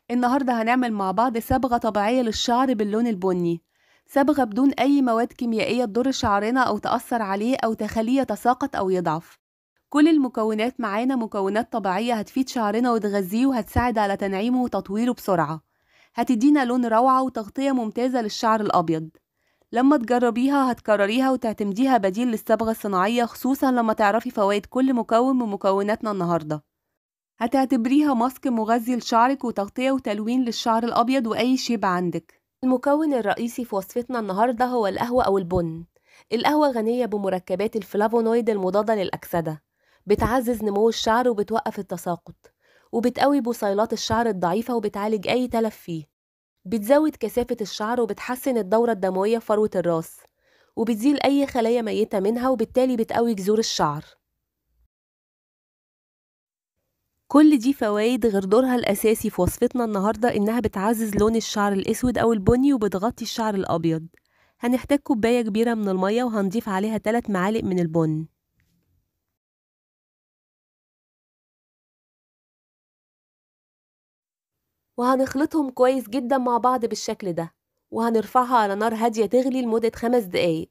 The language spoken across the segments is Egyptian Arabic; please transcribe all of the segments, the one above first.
النهاردة هنعمل مع بعض صبغة طبيعية للشعر باللون البني صبغة بدون أي مواد كيميائية تضر شعرنا أو تأثر عليه أو تخليه يتساقط أو يضعف كل المكونات معانا مكونات طبيعية هتفيد شعرنا وتغذيه وهتساعد على تنعيمه وتطويره بسرعة هتدينا لون روعة وتغطية ممتازة للشعر الأبيض لما تجربيها هتكرريها وتعتمديها بديل للصبغة الصناعية خصوصا لما تعرفي فوائد كل مكون من مكوناتنا النهاردة هتعتبريها ماسك مغذي لشعرك وتغطية وتلوين للشعر الأبيض وأي شيب عندك المكون الرئيسي في وصفتنا النهاردة هو القهوة أو البن القهوة غنية بمركبات الفلافونويد المضادة للأكسدة بتعزز نمو الشعر وبتوقف التساقط وبتقوي بصيلات الشعر الضعيفة وبتعالج أي تلف فيه بتزود كثافة الشعر وبتحسن الدورة الدموية في فروة الراس وبتزيل أي خلايا ميتة منها وبالتالي بتقوي جذور الشعر كل دي فوائد غير دورها الأساسي في وصفتنا النهاردة إنها بتعزز لون الشعر الأسود أو البني وبتغطي الشعر الأبيض هنحتاج كوباية كبيرة من المية وهنضيف عليها 3 معالق من البن وهنخلطهم كويس جدا مع بعض بالشكل ده وهنرفعها على نار هادية تغلي لمدة خمس دقايق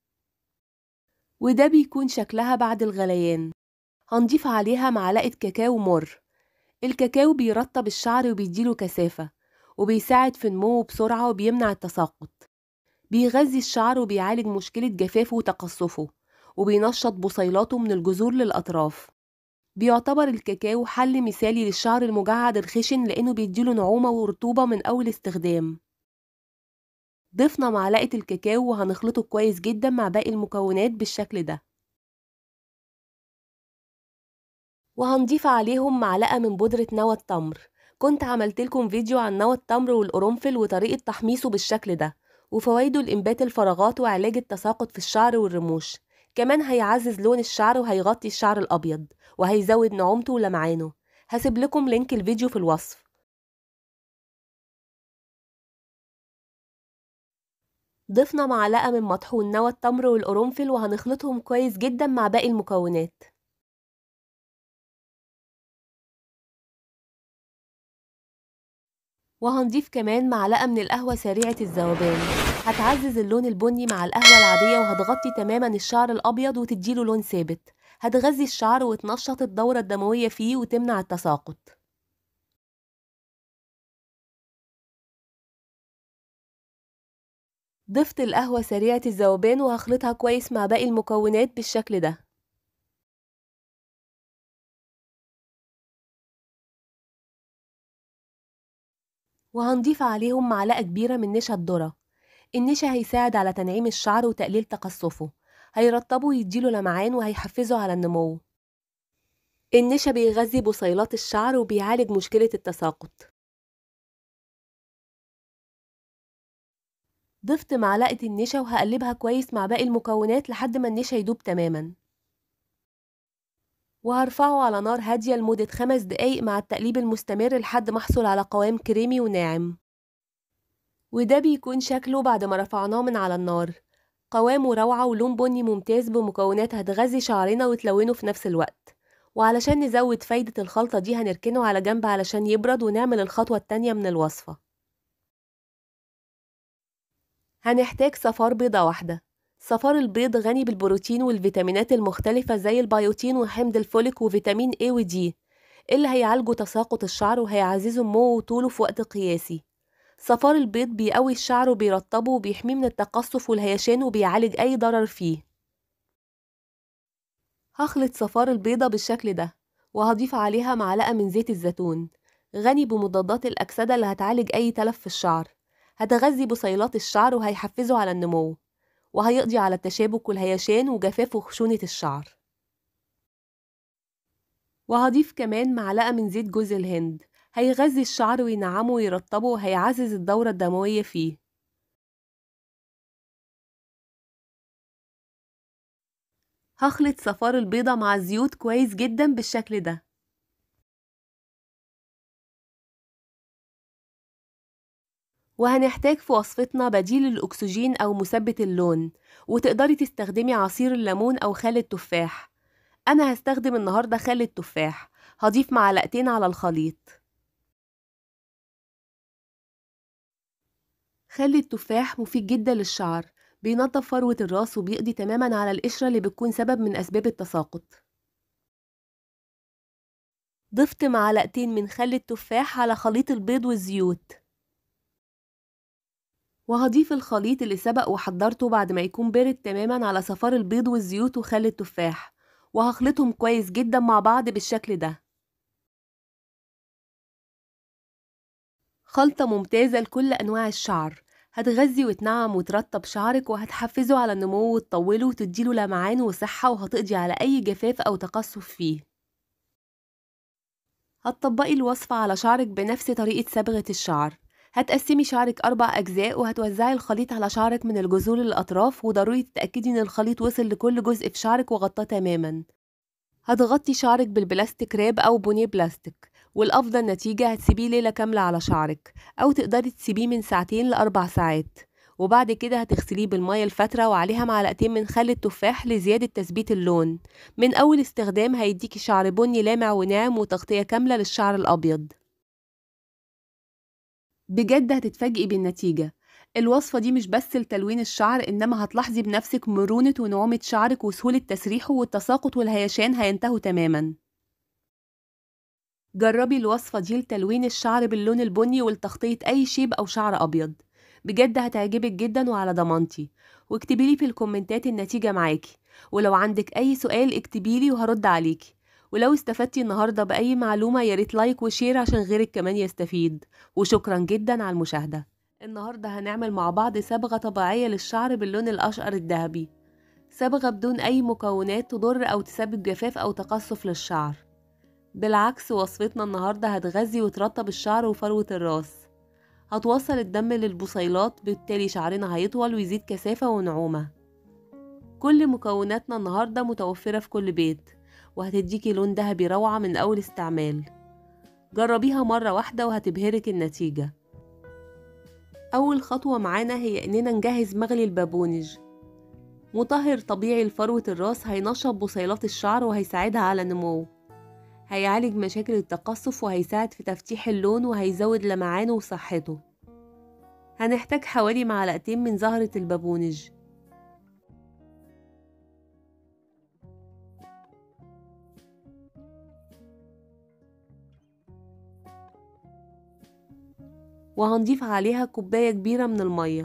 وده بيكون شكلها بعد الغليان هنضيف عليها معلقة كاكاو مر الكاكاو بيرطب الشعر وبيديله كثافة وبيساعد في نموه بسرعة وبيمنع التساقط بيغذي الشعر وبيعالج مشكلة جفافه وتقصفه وبينشط بصيلاته من الجذور للأطراف بيعتبر الكاكاو حل مثالي للشعر المجعد الخشن لأنه بيديله نعومة ورطوبة من أول استخدام ضفنا معلقة الكاكاو وهنخلطه كويس جدا مع باقي المكونات بالشكل ده وهنضيف عليهم معلقة من بودرة نوى التمر كنت عملت لكم فيديو عن نوى التمر والقرنفل وطريقة تحميصه بالشكل ده وفوائده لإنبات الفراغات وعلاج التساقط في الشعر والرموش كمان هيعزز لون الشعر وهيغطي الشعر الأبيض وهيزود نعومته ولمعانه هسيب لكم لينك الفيديو في الوصف ضفنا معلقة من مطحون نوى التمر والقرنفل وهنخلطهم كويس جدا مع باقي المكونات وهنضيف كمان معلقة من القهوة سريعة الذوبان هتعزز اللون البني مع القهوة العادية وهتغطي تماما الشعر الأبيض وتديله لون ثابت هتغذي الشعر وتنشط الدورة الدموية فيه وتمنع التساقط ضفت القهوة سريعة الذوبان وهخلطها كويس مع باقي المكونات بالشكل ده وهنضيف عليهم معلقة كبيرة من نشا الذرة النشا هيساعد على تنعيم الشعر وتقليل تقصفه هيرطبه ويديله لمعان وهيحفزه على النمو النشا بيغذي بصيلات الشعر وبيعالج مشكلة التساقط ضفت معلقة النشا وهقلبها كويس مع باقي المكونات لحد ما النشا يدوب تماما وهرفعه على نار هادية لمدة خمس دقايق مع التقليب المستمر لحد ما احصل على قوام كريمي وناعم وده بيكون شكله بعد ما رفعناه من على النار قوامه روعة ولون بني ممتاز بمكونات هتغذي شعرنا وتلونه في نفس الوقت وعلشان نزود فايدة الخلطة دي هنركنه على جنب علشان يبرد ونعمل الخطوة التانية من الوصفة هنحتاج صفار بيضة واحدة صفار البيض غني بالبروتين والفيتامينات المختلفة زي البيوتين وحمض الفوليك وفيتامين A و D اللي هيعالجوا تساقط الشعر وهيعززوا نموه وطوله في وقت قياسي صفار البيض بيقوي الشعر وبيرطبه وبيحميه من التقصف والهيشان وبيعالج أي ضرر فيه هخلط صفار البيضة بالشكل ده وهضيف عليها معلقة من زيت الزيتون غني بمضادات الأكسدة اللي هتعالج أي تلف في الشعر هتغذي بصيلات الشعر وهيحفزه على النمو وهيقضي على التشابك والهيشان وجفاف وخشونة الشعر وهضيف كمان معلقة من زيت جوز الهند هيغذي الشعر وينعمه ويرطبه وهيعزز الدورة الدموية فيه هخلط صفار البيضة مع الزيوت كويس جدا بالشكل ده وهنحتاج في وصفتنا بديل الأكسجين أو مثبت اللون وتقدري تستخدمي عصير الليمون أو خل التفاح أنا هستخدم النهاردة خل التفاح هضيف معلقتين على الخليط خل التفاح مفيد جدا للشعر بينظف فروة الراس وبيقضي تماما على القشرة اللي بتكون سبب من أسباب التساقط ضفت معلقتين من خل التفاح على خليط البيض والزيوت وهضيف الخليط اللي سبق وحضرته بعد ما يكون بارد تماما على صفار البيض والزيوت وخل التفاح وهخلطهم كويس جدا مع بعض بالشكل ده خلطة ممتازة لكل أنواع الشعر هتغذي وتنعم وترطب شعرك وهتحفزه على النمو وتطوله وتديله لمعان وصحة وهتقضي على أي جفاف أو تقصف فيه هتطبقي الوصفة على شعرك بنفس طريقة صبغة الشعر هتقسمي شعرك أربع أجزاء وهتوزعي الخليط على شعرك من الجذور للأطراف وضروري تتأكدي إن الخليط وصل لكل جزء في شعرك وغطاه تماما هتغطي شعرك بالبلاستيك راب أو بونيه بلاستيك والأفضل نتيجة هتسيبيه ليلة كاملة على شعرك أو تقدري تسيبيه من ساعتين لأربع ساعات وبعد كده هتغسليه بالمية الفترة وعليها معلقتين من خل التفاح لزيادة تثبيت اللون من أول استخدام هيديكي شعر بني لامع وناعم وتغطية كاملة للشعر الأبيض بجد هتتفاجئي بالنتيجة الوصفة دي مش بس لتلوين الشعر إنما هتلاحظي بنفسك مرونة ونعومة شعرك وسهولة تسريحه والتساقط والهيشان هينتهوا تماما جربي الوصفة دي لتلوين الشعر باللون البني ولتغطية أي شيب أو شعر أبيض بجد هتعجبك جدا وعلى ضمانتي واكتبيلي في الكومنتات النتيجة معاكي ولو عندك أي سؤال اكتبيلي وهرد عليكي ولو استفدتي النهاردة بأي معلومة ياريت لايك وشير عشان غيرك كمان يستفيد وشكرا جدا على المشاهدة النهاردة هنعمل مع بعض صبغة طبيعية للشعر باللون الأشقر الذهبي صبغة بدون أي مكونات تضر أو تسبب جفاف أو تقصف للشعر بالعكس وصفتنا النهاردة هتغذي وترطب الشعر وفروة الراس هتوصل الدم للبصيلات بالتالي شعرنا هيطول ويزيد كثافة ونعومة كل مكوناتنا النهاردة متوفرة في كل بيت وهتديكي لون ذهبي روعة من أول استعمال جربيها مرة واحدة وهتبهرك النتيجة أول خطوة معانا هي إننا نجهز مغلي البابونج مطهر طبيعي لفروة الراس هينشط بصيلات الشعر وهيساعدها على النمو هيعالج مشاكل التقصف وهيساعد في تفتيح اللون وهيزود لمعانه وصحته هنحتاج حوالي معلقتين من زهرة البابونج وهنضيف عليها كوباية كبيرة من المية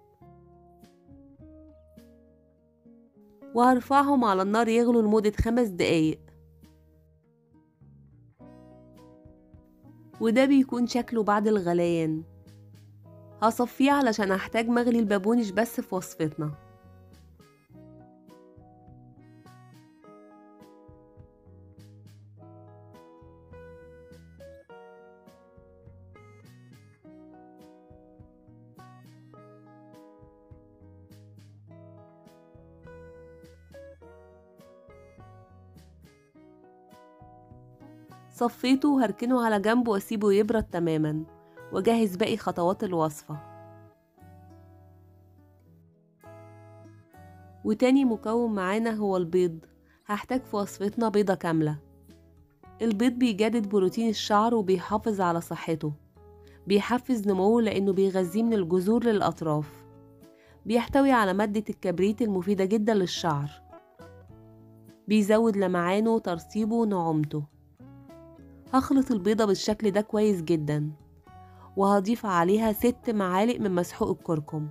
وهرفعهم على النار يغلوا لمدة خمس دقايق وده بيكون شكله بعد الغليان هصفيه علشان هحتاج مغلي البابونج بس في وصفتنا صفيته وهركنه على جنب واسيبه يبرد تماما واجهز باقي خطوات الوصفة وتاني مكون معانا هو البيض هحتاج في وصفتنا بيضة كاملة البيض بيجدد بروتين الشعر وبيحافظ على صحته بيحفز نموه لأنه بيغذيه من الجذور للأطراف بيحتوي على مادة الكبريت المفيدة جدا للشعر بيزود لمعانه وترطيبه ونعومته هخلط البيضة بالشكل ده كويس جدا وهضيف عليها ست معالق من مسحوق الكركم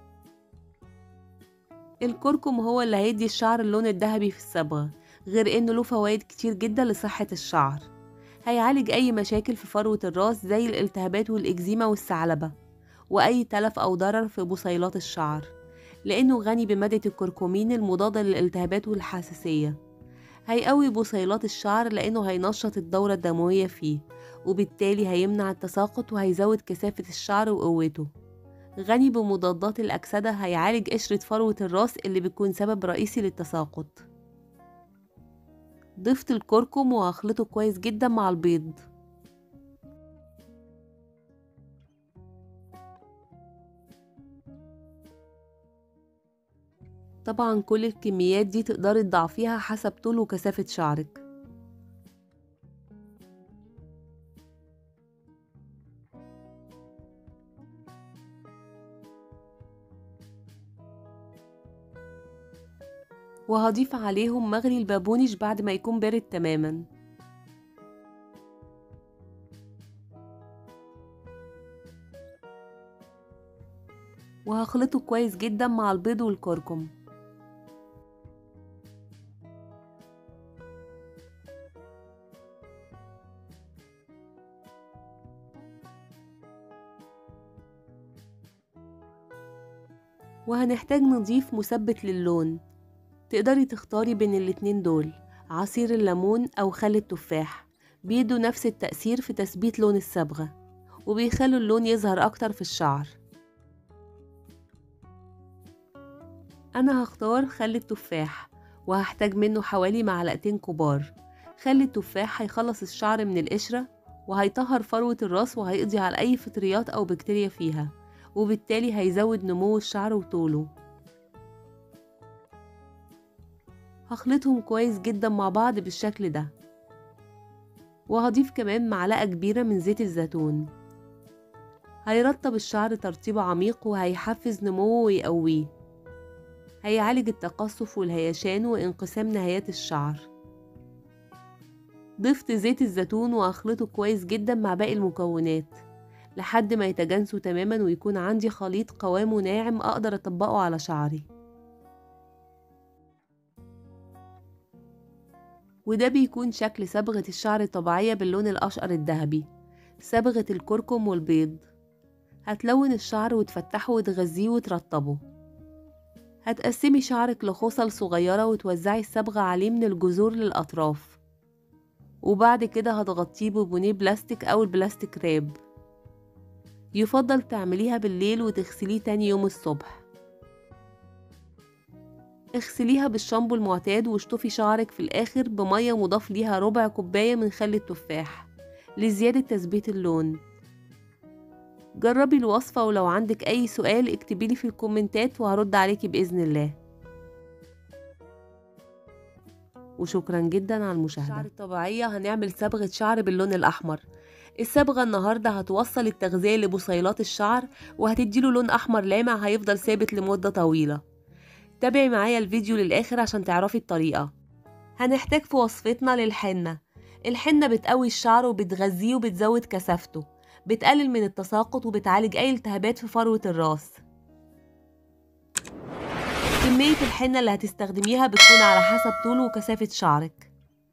الكركم هو اللي هيدي الشعر اللون الذهبي في الصبغة غير انه له فوائد كتير جدا لصحة الشعر هيعالج اي مشاكل في فروة الراس زي الالتهابات والاكزيما والثعلبة واي تلف او ضرر في بصيلات الشعر لانه غني بمادة الكركمين المضادة للالتهابات والحساسية هيقوي بصيلات الشعر لأنه هينشط الدورة الدموية فيه وبالتالي هيمنع التساقط وهيزود كثافة الشعر وقوته غني بمضادات الأكسدة هيعالج قشرة فروة الراس اللي بتكون سبب رئيسي للتساقط ضفت الكركم وهخلطه كويس جدا مع البيض طبعا كل الكميات دي تقدري تضعفيها حسب طول وكثافة شعرك وهضيف عليهم مغلي البابونج بعد ما يكون بارد تماما وهخلطه كويس جدا مع البيض والكركم وهنحتاج نضيف مثبت للون تقدري تختاري بين الاتنين دول عصير الليمون أو خل التفاح بيدوا نفس التأثير في تثبيت لون الصبغة وبيخلوا اللون يظهر أكتر في الشعر أنا هختار خل التفاح وهحتاج منه حوالي معلقتين كبار خل التفاح هيخلص الشعر من القشرة وهيطهر فروة الراس وهيقضي على أي فطريات أو بكتيريا فيها وبالتالي هيزود نمو الشعر وطوله هخلطهم كويس جدا مع بعض بالشكل ده وهضيف كمان معلقة كبيرة من زيت الزيتون هيرطب الشعر ترطيب عميق وهيحفز نموه ويقويه هيعالج التقصف والهيشان وانقسام نهايات الشعر ضفت زيت الزيتون وأخلطه كويس جدا مع باقي المكونات لحد ما يتجانسوا تماما ويكون عندي خليط قوامه ناعم أقدر أطبقه على شعري وده بيكون شكل صبغة الشعر الطبيعية باللون الأشقر الذهبي صبغة الكركم والبيض هتلون الشعر وتفتحه وتغذيه وترطبه هتقسمي شعرك لخصل صغيرة وتوزعي الصبغة عليه من الجذور للأطراف وبعد كده هتغطيه ببونيه بلاستيك أو البلاستيك راب يفضل تعمليها بالليل وتغسليه تاني يوم الصبح اغسليها بالشامبو المعتاد واشطفي شعرك في الآخر بمية مضاف ليها ربع كوباية من خل التفاح لزيادة تثبيت اللون جربي الوصفة ولو عندك أي سؤال اكتبيلي في الكومنتات وهرد عليكي بإذن الله وشكرا جدا على المشاهدة الشعر الطبيعية هنعمل صبغة شعر باللون الأحمر الصبغة النهاردة هتوصل التغذية لبصيلات الشعر وهتديله لون أحمر لامع هيفضل ثابت لمدة طويلة تابعي معايا الفيديو للآخر عشان تعرفي الطريقة هنحتاج في وصفتنا للحنة الحنة بتقوي الشعر وبتغذيه وبتزود كثافته بتقلل من التساقط وبتعالج أي التهابات في فروة الراس كمية الحنة اللي هتستخدميها بتكون على حسب طول وكثافة شعرك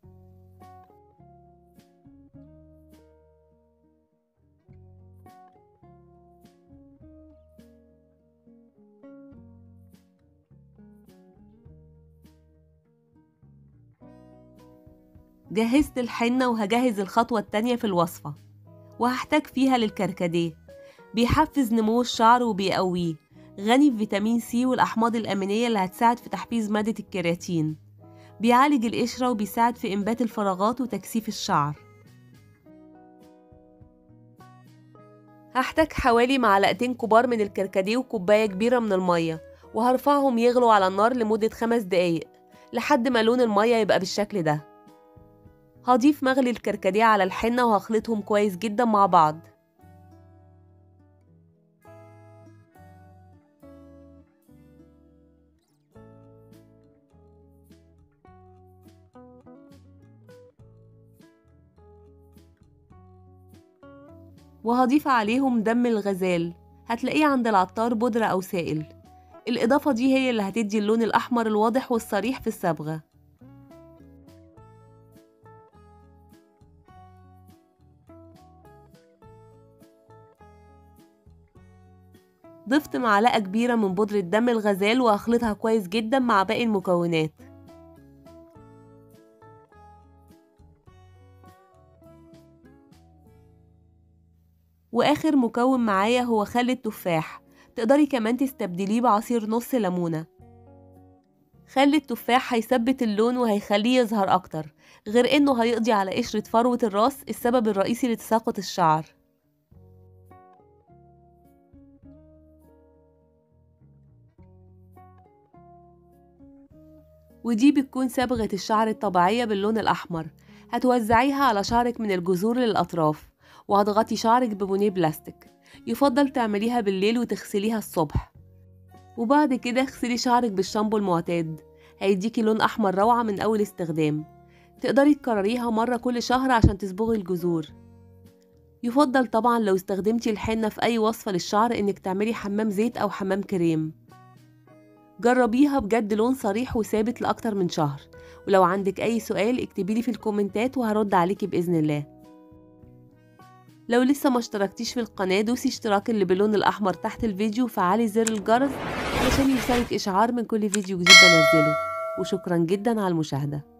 جهزت الحنة وهجهز الخطوة التانية في الوصفة وهحتاج فيها للكركديه بيحفز نمو الشعر وبيقويه غني بفيتامين سي والأحماض الأمينية اللي هتساعد في تحفيز مادة الكيراتين بيعالج القشرة وبيساعد في إنبات الفراغات وتكثيف الشعر هحتاج حوالي معلقتين كبار من الكركديه وكوباية كبيرة من المية وهرفعهم يغلوا على النار لمدة خمس دقايق لحد ما لون المية يبقى بالشكل ده هضيف مغلي الكركديه على الحنة وهخلطهم كويس جدا مع بعض وهضيف عليهم دم الغزال هتلاقيه عند العطار بودرة أو سائل الإضافة دي هي اللي هتدي اللون الأحمر الواضح والصريح في الصبغة ضفت معلقة كبيرة من بودرة دم الغزال وهخلطها كويس جدا مع باقي المكونات واخر مكون معايا هو خل التفاح تقدري كمان تستبدليه بعصير نص ليمونة خل التفاح هيثبت اللون وهيخليه يظهر اكتر غير انه هيقضي على قشرة فروة الراس السبب الرئيسي لتساقط الشعر ودي بتكون صبغة الشعر الطبيعية باللون الأحمر هتوزعيها على شعرك من الجذور للأطراف وهتغطي شعرك ببونيه بلاستيك يفضل تعمليها بالليل وتغسليها الصبح وبعد كده اغسلي شعرك بالشامبو المعتاد هيديكي لون أحمر روعة من أول استخدام تقدري تكرريها مرة كل شهر عشان تصبغي الجذور يفضل طبعا لو استخدمتي الحنة في أي وصفة للشعر إنك تعملي حمام زيت أو حمام كريم جربيها بجد لون صريح وثابت لأكتر من شهر ولو عندك أي سؤال اكتبيلي في الكومنتات وهرد عليكي بإذن الله لو لسه ما اشتركتيش في القناة دوسي اشتراك اللي باللون الأحمر تحت الفيديو وفعلي زر الجرس علشان يوصلك إشعار من كل فيديو جديد بنزله وشكرا جدا على المشاهدة